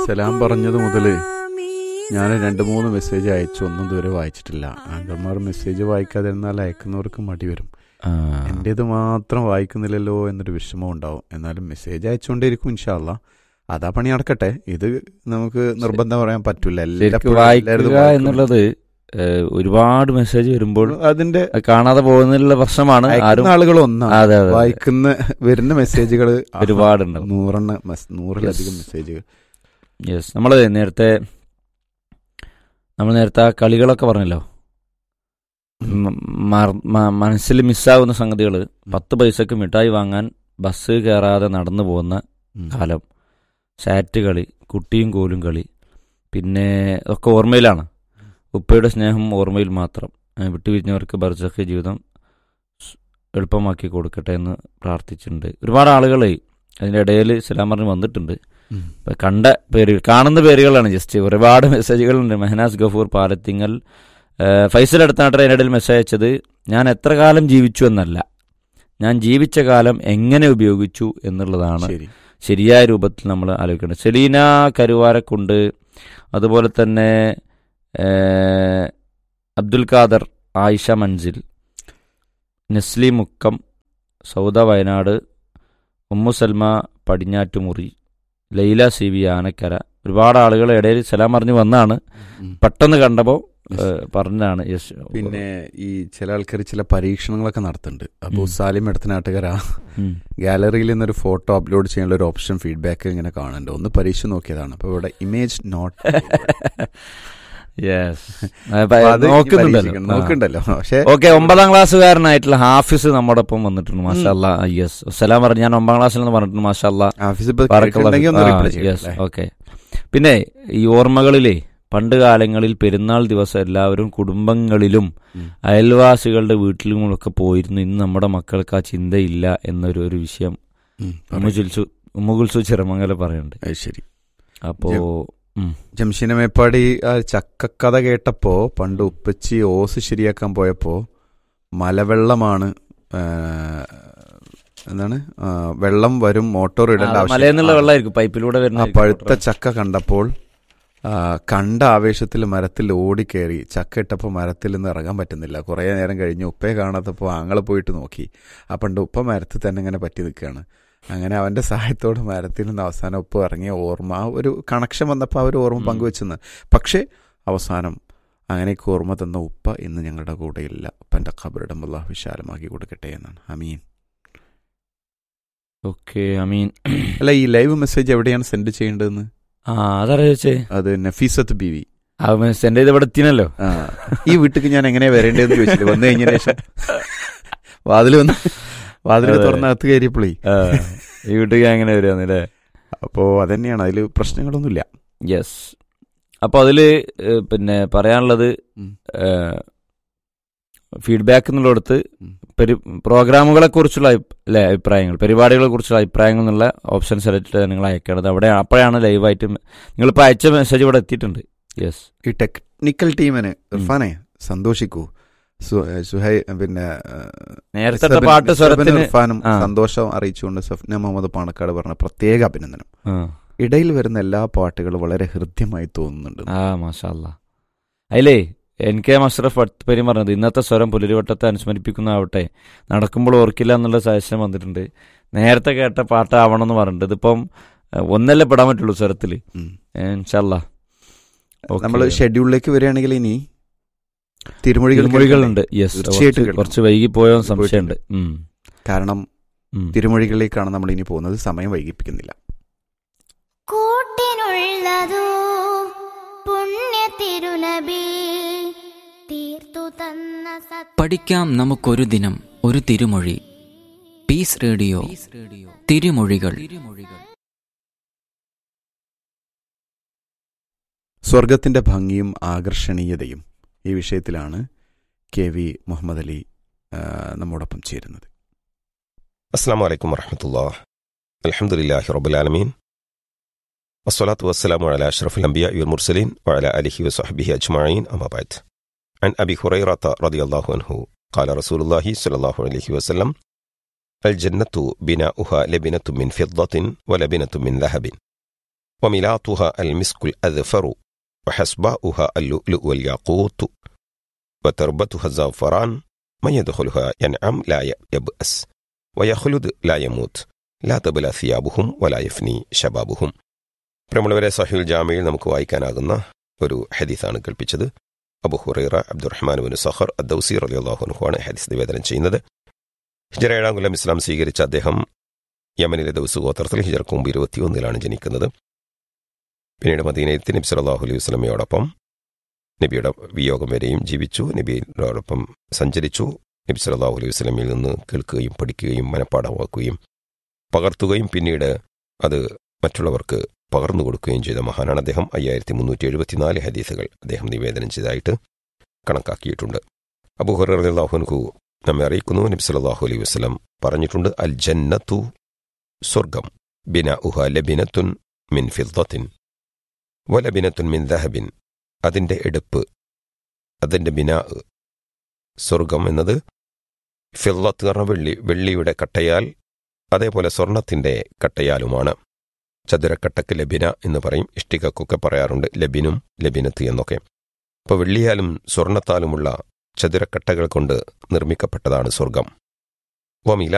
സലാം പറഞ്ഞത് മുതൽ ഞാൻ രണ്ട് മൂന്ന് മെസ്സേജ് അയച്ചു ഒന്നും ഇതുവരെ വായിച്ചിട്ടില്ല ആങ്കർമാർ മെസ്സേജ് വായിക്കാതിരുന്നാൽ അയക്കുന്നവർക്ക് മടി വരും ആ, എൻ്റേത് മാത്രം വായിക്കുന്നില്ലല്ലോ എന്നൊരു വിഷമം ഉണ്ടാവും എന്നാലും മെസ്സേജ് അയച്ചുകൊണ്ടേയിരിക്കും ഇൻഷാല്ല അതാ പണി നടക്കട്ടെ ഇത് നമുക്ക് നിർബന്ധം പറയാൻ പറ്റില്ല ശരിക്കും വായിക്കുക എന്നുള്ളത് ഏഹ്, ഒരുപാട് മെസ്സേജ് വരുമ്പോൾ അതിന്റെ അത് കാണാതെ പോകുന്നതിലുള്ള പ്രശ്നമാണ് ആരും അയക്കുന്ന ആളുകൾ ഒന്നാണ് അതെ അതെ വായിക്കുന്ന വരുന്ന മെസ്സേജുകൾ ഒരുപാടുണ്ടാവും നൂറെണ്ണ മെസ്- നൂറിലധികം മെസ്സേജുകൾ യെസ് നമ്മൾ നേരത്തെ നമ്മൾ നേരത്തെ ആ കളികളൊക്കെ പറഞ്ഞല്ലോ മ- മറ- മ- മനസ്സിൽ മിസ്സാകുന്ന സംഗതികൾ പത്ത് പൈസക്ക് മിഠായി വാങ്ങാൻ ബസ് കയറാതെ നടന്നു പോകുന്ന ഉം. കാലം സാറ്റ് കളി കുട്ടിയും കോലും കളി പിന്നെ ഒക്കെ ഓർമ്മയിലാണ് ഉപ്പയുടെ സ്നേഹം ഓർമ്മയിൽ മാത്രം ഏഹ് വിട്ടുപിരിഞ്ഞവർക്ക് ബർജഖ് ജീവിതം സ് എളുപ്പമാക്കി കൊടുക്കട്ടെ എന്ന് പ്രാർത്ഥിച്ചിട്ടുണ്ട് ഒരുപാട് ആളുകൾ അതിൻ്റെ ഇടയിൽ സലാം പറഞ്ഞ് വന്നിട്ടുണ്ട് ഉം. ഇപ്പൊ കണ്ട പേരുകൾ കാണുന്ന പേരുകളാണ് ജസ്റ്റ് ഒരുപാട് മെസ്സേജുകളുണ്ട് മെഹനാസ് ഗഫൂർ പാലത്തിങ്ങൽ ഏഹ് ഫൈസൽ അടുത്താട്ടെ അതിനിടയിൽ മെസ്സേജ് അയച്ചത് ഞാൻ എത്ര കാലം ജീവിച്ചു എന്നല്ല ഞാൻ ജീവിച്ച കാലം എങ്ങനെ ഉപയോഗിച്ചു എന്നുള്ളതാണ് ശരി ശരിയായ രൂപത്തിൽ നമ്മൾ ആലോചിക്കേണ്ടത് സെലീന കരുവാരക്കുണ്ട് അതുപോലെ തന്നെ ഏഹ്, അബ്ദുൽ ഖാദർ ആയിഷ മൻസിൽ നസ്ലി മുക്കം സൗദ വയനാട് ഉമ്മു സൽമ പടിഞ്ഞാറ്റുമുറി ലൈല സി വി ആനക്കര ഒരുപാട് ആളുകൾ ഇടയിൽ സലാം അറിഞ്ഞ് വന്നാണ് ഉം. പെട്ടെന്ന് കണ്ടപ്പോൾ പറഞ്ഞതാണ് യെസ് പിന്നെ ഈ ചില ആൾക്കാർ ചില പരീക്ഷണങ്ങളൊക്കെ നടത്തുന്നുണ്ട് അപ്പോൾ ഉം. സാലിം എടുത്തനാട്ടുകാര ഉം. ഗാലറിയിൽ നിന്നൊരു ഫോട്ടോ അപ്ലോഡ് ചെയ്യാനുള്ള ഒരു ഓപ്ഷൻ ഫീഡ്ബാക്ക് ഇങ്ങനെ കാണുന്നുണ്ട് ഒന്ന് പരീക്ഷ നോക്കിയതാണ് അപ്പോൾ ഇവിടെ ഇമേജ് നോട്ട് യെസ് നോക്കുന്നുണ്ടല്ലോ ആ. നോക്കുന്നുണ്ടല്ലോ പക്ഷേ ഓക്കെ ഒമ്പതാം ക്ലാസ്സുകാരനായിട്ടുള്ള ഹാഫിസ് നമ്മുടെ ഒപ്പം വന്നിട്ടുണ്ട് മാഷല്ല യെസ് സലാം പറഞ്ഞു ഞാൻ ഒമ്പതാം ക്ലാസ്സിൽ നിന്ന് പറഞ്ഞിട്ടുണ്ട് മാഷല്ല ഓഫീസിൽ ഇപ്പോൾ കേട്ടിട്ടുണ്ടെങ്കിൽ ഒന്ന് reply ചെയ്യണം, യെസ് അല്ലേ? ഓക്കെ പിന്നെ ഈ ഓർമ്മകളിലെ പണ്ട് കാലങ്ങളിൽ പെരുന്നാൾ ദിവസം എല്ലാവരും കുടുംബങ്ങളിലും ഉം. അയൽവാസികളുടെ വീട്ടിലും ഒക്കെ പോയിരുന്നു ഇന്ന് നമ്മുടെ മക്കൾക്ക് ആ ചിന്തയില്ല എന്നൊരു ഒരു വിഷയം ഉം, ഉമ്മുകുൽസു ഉമ്മുകുൽസു ചിറമംഗല പറയുന്നുണ്ട് അത് ശരി അപ്പോ ഉം. ജംഷീന മേപ്പാടി ആ ചക്കക്കഥ കേട്ടപ്പോ പണ്ട് ഉപ്പച്ചി ഓസ് ശരിയാക്കാൻ പോയപ്പോ മലവെള്ളമാണ് ആ, എന്താണ് ആ, വെള്ളം വരും മോട്ടോർ ഇടേണ്ട ആ, ആവശ്യം മലയെന്നുള്ള വെള്ളമായിരിക്കും പൈപ്പിലൂടെ ആ വരുന്ന പഴുത്ത ചക്ക കണ്ടപ്പോൾ ആ, കണ്ട ആവേശത്തിൽ മരത്തിൽ ഓടിക്കയറി ചക്ക ഇട്ടപ്പോൾ മരത്തിൽ നിന്ന് ഇറങ്ങാൻ പറ്റുന്നില്ല കുറേ നേരം കഴിഞ്ഞ് ഉപ്പയെ കാണാത്തപ്പോൾ ആങ്ങളെ പോയിട്ട് നോക്കി ആ പണ്ട് ഉപ്പ മരത്തിൽ തന്നെ ഇങ്ങനെ പറ്റി നിൽക്കുകയാണ് അങ്ങനെ അവന്റെ സഹായത്തോട് മരത്തിൽ നിന്ന് അവസാനം ഉപ്പ് ഇറങ്ങിയ ഓർമ്മ ആ ഒരു കണക്ഷൻ വന്നപ്പോൾ ആ ഒരു ഓർമ്മ ഉം. പങ്കുവെച്ചെന്ന് പക്ഷേ അവസാനം അങ്ങനെയൊക്കെ ഓർമ്മ തന്ന ഉപ്പ ഇന്ന് ഞങ്ങളുടെ കൂടെയില്ല ഉപ്പന്റെ ഖബറിടം അള്ളാഹു വിശാലമാക്കി കൊടുക്കട്ടെ എന്നാണ് അമീൻ ഓക്കെ ഐ മീൻ അല്ല ഈ ലൈവ് മെസ്സേജ് എവിടെയാണ് സെൻഡ് ചെയ്യേണ്ടതെന്ന് ആ അതറിയ ചോദിച്ചേ അത് നഫീസത്ത് ബി വി ആ സെൻഡ് ചെയ്ത് ഇവിടെ എത്തിനല്ലോ ആ. ഈ വീട്ടിക്ക് ഞാൻ എങ്ങനെയാ വരേണ്ടതെന്ന് ചോദിച്ചില്ല വന്നു കഴിഞ്ഞതിന് ശേഷം വാതിൽ വന്ന് വാതിൽ അതെ. തുറന്നകത്ത് കയറിയപ്പോഴേ ആ, ഈ വീട്ടിൽ എങ്ങനെ വരികയെന്നല്ലേ അപ്പോ അതന്നെയാണ് അതിൽ പ്രശ്നങ്ങളൊന്നുമില്ല യെസ് അപ്പോൾ അതിൽ പിന്നെ പറയാനുള്ളത് ഉം. ഫീഡ്ബാക്ക് എന്നുള്ളിടത്ത് ഉം. പെരി പ്രോഗ്രാമുകളെ കുറിച്ചുള്ള അല്ലേ അഭിപ്രായങ്ങൾ പരിപാടികളെ കുറിച്ചുള്ള അഭിപ്രായങ്ങൾ എന്നുള്ള ഓപ്ഷൻ സെലക്ട് ചെയ്ത് നിങ്ങൾ അയക്കേണ്ടത് അവിടെ അപ്പോഴാണ് ലൈവായിട്ട് നിങ്ങളിപ്പോൾ അയച്ച മെസ്സേജ് ഇവിടെ എത്തിയിട്ടുണ്ട് യെസ് ഈ ടെക്നിക്കൽ ടീമിന് ഇർഫാനെ സന്തോഷിക്കൂ സു- സുഹൈ പിന്നെ നേരത്തെ സബിൻ- പാട്ട് സബിൻ സ്വരത്തിന് ഇർഫാനും ആ. സന്തോഷം അറിയിച്ചുകൊണ്ട് സഫ്ന മുഹമ്മദ് പാണക്കാട് പറഞ്ഞ പ്രത്യേക അഭിനന്ദനം ആ. ഇടയിൽ വരുന്ന എല്ലാ പാട്ടുകളും വളരെ ഹൃദ്യമായി തോന്നുന്നുണ്ട് ആ മാഷാല്ല അതിലേ എൻ കെ മഷ്റഫ് പേരും പറഞ്ഞത് ഇന്നത്തെ സ്വരം പുലരിവട്ടത്തെ അനുസ്മരിപ്പിക്കുന്നതാവട്ടെ നടക്കുമ്പോൾ ഓർക്കില്ല എന്നുള്ള സജഷൻ വന്നിട്ടുണ്ട് നേരത്തെ കേട്ട പാട്ടാവണം എന്ന് പറഞ്ഞിട്ടുണ്ട് ഇതിപ്പം ഏഹ്, ഒന്നല്ലേ പെടാൻ പറ്റുള്ളൂ സ്വരത്തിൽ ഉം. ഇൻഷല്ല നമ്മൾ ഷെഡ്യൂളിലേക്ക് വരികയാണെങ്കിൽ ഇനി തിരുമൊഴികൾ തിരുമൊഴികളുണ്ട് യെസ് തീർച്ചയായിട്ടും കേൾക്കണം. കുറച്ച് വൈകി പോയോ എന്ന് സംശയമുണ്ട് ഉം. കാരണം ഉം. തിരുമൊഴികളിലേക്കാണ് നമ്മൾ ഇനി പോകുന്നത് സമയം വൈകിപ്പിക്കുന്നില്ല കൂട്ടിനുള്ളതോ പുണ്യ തിരുനബി തീർത്തു തന്ന സത് പഠിക്കാം നമുക്കൊരു ദിനം ഒരു തിരുമൊഴി പീസ് റേഡിയോ തിരുമൊഴികൾ സ്വർഗത്തിന്റെ ഭംഗിയും ആകർഷണീയതയും ഈ വിഷയത്തിലാണ് കെ വി മുഹമ്മദ് അലി ആ, നമ്മോടൊപ്പം ചേരുന്നത് السلام عليكم ورحمة الله الحمد لله رب العالمين والصلاة والسلام على أشرف الأنبياء والمرسلين وعلى آله وصحبه أجمعين أما بعد عن أبي هريرة رضي الله عنه قال رسول الله صلى الله عليه وسلم الجنة بناؤها لبنة من فضة ولبنة من ذهب وملاطها المسك الأذفر وحسباؤها اللؤلؤ والياقوت وتربتها الزعفران من يدخلها ينعم لا يبأس ويخلد لا يموت لا تبلى ثيابهم ولا يفني شبابهم പ്രമുള്ളവരെ സഹിൽ ജാമയിൽ നമുക്ക് വായിക്കാനാകുന്ന ഒരു ഹദീസാണ് കേൾപ്പിച്ചത് അബു ഹുറൈറ അബ്ദുറഹ്മാൻ ബിൻ സഹർ അദ്ദൌസി റലിയാഹുനുഹുവാണ് ഹദീസ് നിവേദനം ചെയ്യുന്നത് ഹിജറ ഏഴാം കൊല്ലം ഇസ്ലാം സ്വീകരിച്ച അദ്ദേഹം യമനിലെ ദൗസ് ഗോത്രത്തിൽ ഹിജറക്ക് മുമ്പ് ഇരുപത്തിയൊന്നിലാണ് ജനിക്കുന്നത് പിന്നീട് മദീനയത്തിൽ നബി സല്ലാഹു അലൈഹി വസ്ലമയോടൊപ്പം നബിയുടെ വിയോഗം വരെയും ജീവിച്ചു നബിയോടൊപ്പം സഞ്ചരിച്ചു നബി സല്ലാഹു അലൈഹി വസ്ലമിൽ നിന്ന് കേൾക്കുകയും പഠിക്കുകയും മനപ്പാടമാക്കുകയും പകർത്തുകയും പിന്നീട് അത് മറ്റുള്ളവർക്ക് പകർന്നു കൊടുക്കുകയും ചെയ്ത മഹാനാണ് അദ്ദേഹം അയ്യായിരത്തി മുന്നൂറ്റി എഴുപത്തിനാല് ഹദീസുകൾ അദ്ദേഹം നിവേദനം ചെയ്തതായിട്ട് കണക്കാക്കിയിട്ടുണ്ട് അബു ഹുറഹുൻകു നമ്മെ അറിയിക്കുന്നു നബി സല്ലാഹു അലൈഹി വസ്ലം പറഞ്ഞിട്ടുണ്ട് അൽ ജന്നത്തു സ്വർഗം ബിന ഉഹ ലബിനത്തുൻ മിൻ ഫിദ്ദത്തിൻ വലബിനത്തുൻ മിൻ ദഹബിൻ അതിന്റെ എടുപ്പ് അതിന്റെ ബിനാ സ്വർഗം എന്നത് ഫില്ലത്ത് പറഞ്ഞ വെള്ളി വെള്ളിയുടെ കട്ടയാൽ അതേപോലെ സ്വർണത്തിന്റെ കട്ടയാലുമാണ് ചതുരക്കട്ടക്ക് ലബിന എന്ന് പറയും ഇഷ്ടികക്കൊക്കെ പറയാറുണ്ട് ലബിനും ലബിനത്ത് എന്നൊക്കെ അപ്പോൾ വെള്ളിയാലും സ്വർണത്താലുമുള്ള ചതുരക്കട്ടകൾ കൊണ്ട് നിർമ്മിക്കപ്പെട്ടതാണ് സ്വർഗം വമില